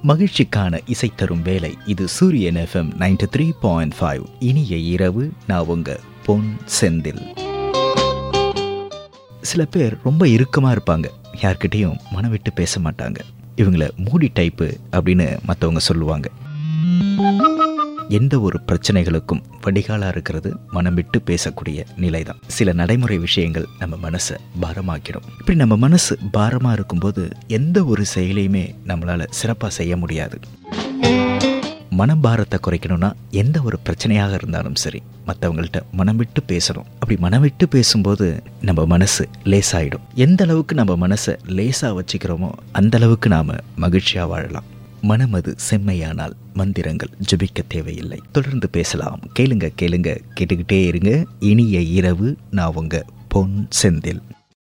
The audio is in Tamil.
மகிழ்ச்சிக்கான இசை தரும் வேலை இது Suryan FM ninety three point five இனிய இரவு நான் உங்க பொன் செந்தில் சில பேர் ரொம்ப இறுக்கமாக இருப்பாங்க யார்கிட்டேயும் மனம் விட்டு பேச மாட்டாங்க இவங்கள மூடி டைப்பு அப்படின்னு மற்றவங்க சொல்லுவாங்க எந்த ஒரு பிரச்சனைகளுக்கும் வடிகாலாக இருக்கிறது மனம் விட்டு பேசக்கூடிய நிலை தான் சில நடைமுறை விஷயங்கள் நம்ம மனசை பாரமாக்கிடும் இப்படி நம்ம மனசு பாரமாக இருக்கும்போது எந்த ஒரு செயலையுமே நம்மளால் சிறப்பாக செய்ய முடியாது மனபாரத்தை குறைக்கணும்னா எந்த ஒரு பிரச்சனையாக இருந்தாலும் சரி மற்றவங்கள்ட்ட மனம் விட்டு பேசணும் அப்படி மனம் விட்டு பேசும்போது நம்ம மனசு லேசாயிடும் எந்த அளவுக்கு நம்ம மனசை லேசாக வச்சுக்கிறோமோ அந்த அளவுக்கு நாம் மகிழ்ச்சியாக வாழலாம் மனமது செம்மையானால் மந்திரங்கள் ஜபிக்க தேவையில்லை தொடர்ந்து பேசலாம் கேளுங்க கேளுங்க கேட்டுக்கிட்டே இருங்க இனிய இரவு நான் உங்க பொன் செந்தில்